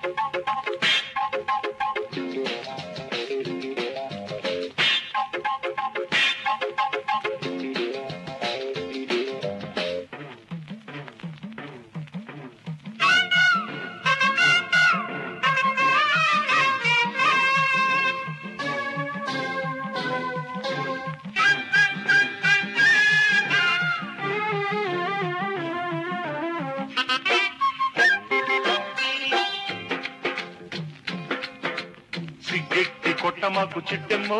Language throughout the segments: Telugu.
సిగ్గెట్టి కొట్టమాకు చిట్టెమ్మో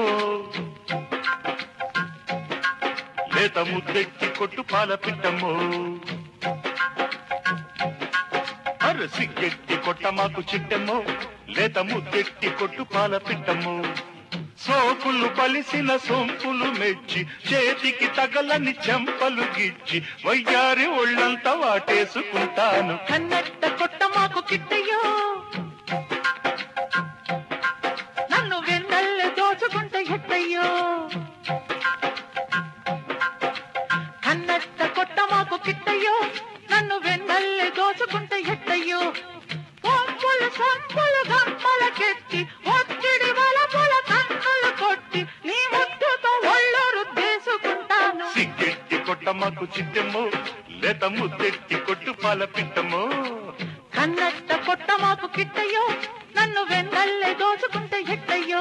లేత ముద్దెట్టి కొట్టు పాల పిట్టమ్మో అర సిగ్గెట్టి కొట్టమాకు చిట్టెమ్మో లేత ముద్దెట్టి కొట్టు పాల పిట్టమ్మో సోకులు పలిసిన సొంపులు మెచ్చి చేతికి తగలని చెంపలు గిచ్చి వయ్యారి ఒళ్ళంతా వాటేసుకుంటాను కన్నట్ట కొట్ట మాకు కిట్టయ్యో నన్ను వెన్నెల్లు దోచుకుంటే ఎట్టయ్యో కన్నట్ట కొట్ట మాకు కిట్టయ్యో నన్ను వెన్నెల్లు దోచుకుంటే ఎట్టయ్యో పంపులు సంపులు గంపలకెత్తి ఒత్తిడి వలపుల కన్నులు కొట్టి నీ ముద్దుతో ఒళ్ళు రుద్దేసుకుంటాను సిగ్గెట్టి కొట్టమాకు చిట్టెమ్మో లేత ముద్దెట్టి కొట్టు పాల పిట్టమ్మో కన్నట్ట కొట్ట మాకు కిట్టయ్యో నన్ను వెన్నల్లే దోచుకుంటే ఎట్టయ్యో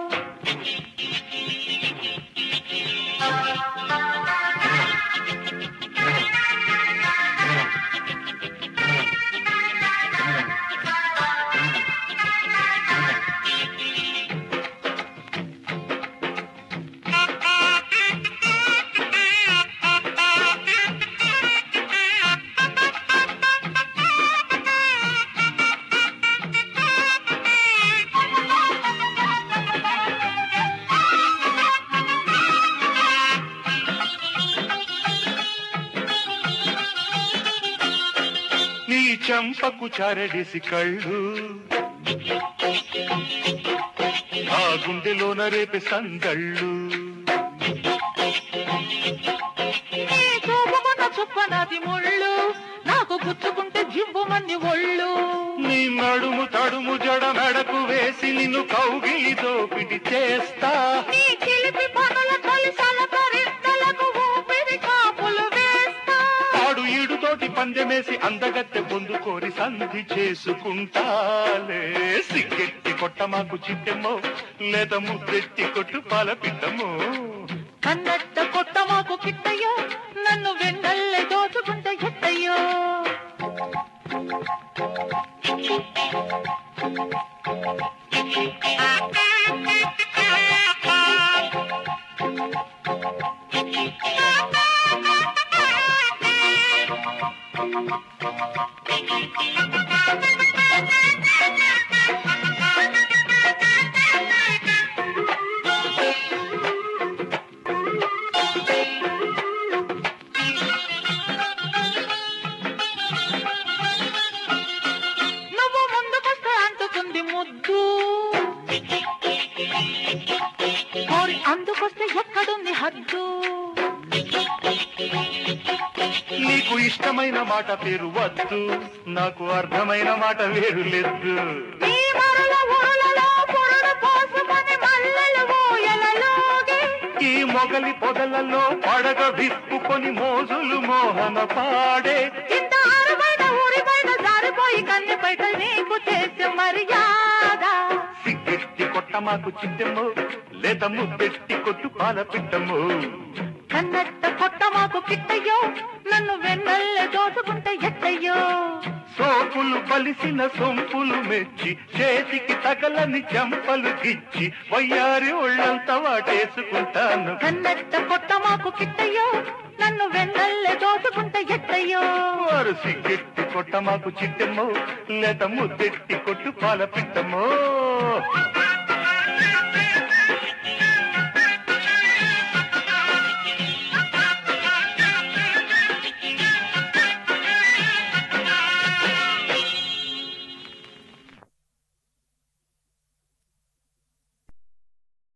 నీ చంపకు చారడిసి కళ్ళు ఆ గుండెలోన రేపే సందళ్ళు నీ చూపుకున్న చుప్పనాది ముళ్ళు నాకు గుచ్చుకుంటే జివ్వుమంది ఒళ్ళు నీ నడుము తడుము జడ మెడకు వేసి నిన్ను కౌగిలి దోపిడి చేస్తా నీ చిలిపి పనుల కలిసల పరిద్దలకు ఊపిరి కాపులు వేస్తా ఆడు ఈడుతోటి పందెమేసి అందగత్తె పొందుకోరి సంధి చేసుకుంటాలే సిగ్గెట్టి కొట్టమాకు చిట్టెమ్మో లేత ముద్దెట్టి కొట్టు పాల పిట్టమ్మో కన్నట్ట కొట్ట మాకు కిట్టయ్యో నన్ను వెన్నల్లే దోచుకుంటే ఎట్టయ్యో నువ్వు ముందుకొస్తే అంటుకుంది ముద్దు కోరి అందుకొస్తే ఎక్కడుంది హద్దు నీకు ఇష్టమైన మాట పేరు వద్దు నాకు అర్థమైన మాట వేరు లేదు ఈ మరల ఊరలలో పొరలు పోసుకొని మల్లెలు ఊయలలోగి ఈ మొగలి పొదలలో పడగ విప్పుకొని మోజులు మోహన పాడే ఇంత ఆరుబయట ఊరి బయట జారిపోయి కన్ను బయట నీకు చేసే మర్యాద సిగ్గెట్టి కొట్ట మాకు చిట్టెమ్మో లేత ముద్దెట్టి కొట్టు పాల పిట్టమ్మో కన్నట్ట కొట్ట మాకు కిట్టయ్యో నన్ను వెన్నెల్లె దోచుకుంటే ఎట్టయ్యో సోపులు బలిసిన సొంపులు మెచ్చి చేతికి తగలని చెంపలు గిచ్చి వయ్యారి ఒళ్ళంతా వాటేసుకుంటాను కన్నట్ట కొట్ట మాకు కిట్టయ్యో నన్ను వెన్నెల్లె దోచుకుంటే ఎట్టయ్యో వారు సిగ్గెట్టి కొట్ట మాకు చిట్టెమ్మో లేత ముద్దెట్టి కొట్టు పాల పిట్టమ్మో